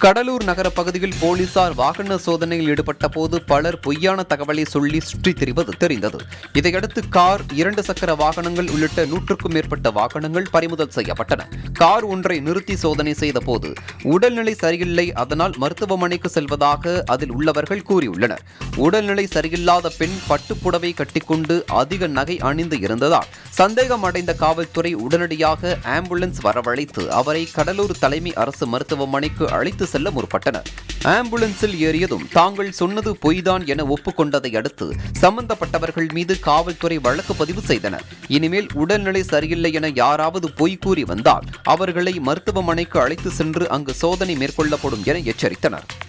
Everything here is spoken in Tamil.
கடலூர் நகர பகுதியில் போலீசார் வாகன சோதனையில் ஈடுபட்ட போது பலர் பொய்யான தகவலை சொல்லி சுற்றித் திரிவது தெரிந்தது இதையடுத்து கார் இரண்டு சக்கர வாகனங்கள் உள்ளிட்ட நூற்றுக்கும் மேற்பட்ட வாகனங்கள் பறிமுதல் செய்யப்பட்டன கார் ஒன்றை நிறுத்தி சோதனை செய்த போது உடல்நிலை சரியில்லை அதனால் மருத்துவமனைக்கு செல்வதாக அதில் உள்ளவர்கள் கூறியுள்ளனர் உடல்நிலை சரியில்லாத பெண் பட்டுப்புடவை கட்டிக்கொண்டு அதிக நகை அணிந்து இருந்ததால் சந்தேகம் அடைந்த காவல்துறை உடனடியாக ஆம்புலன்ஸ் வரவழைத்து அவரை கடலூர் தலைமை அரசு மருத்துவமனைக்கு அழைத்து செல்ல முற்பட்டனர் ஆம்புலன்ஸில் ஏறியதும் தாங்கள் சொன்னது பொய்தான் என ஒப்புக்கொண்டதை அடுத்து சம்பந்தப்பட்டவர்கள் மீது காவல்துறை வழக்கு பதிவு செய்தனர் இனிமேல் உடல்நிலை சரியில்லை என யாராவது பொய் கூறி வந்தால் அவர்களை மருத்துவமனைக்கு அழைத்து சென்று அங்கு சோதனை மேற்கொள்ளப்படும் என எச்சரித்தனர்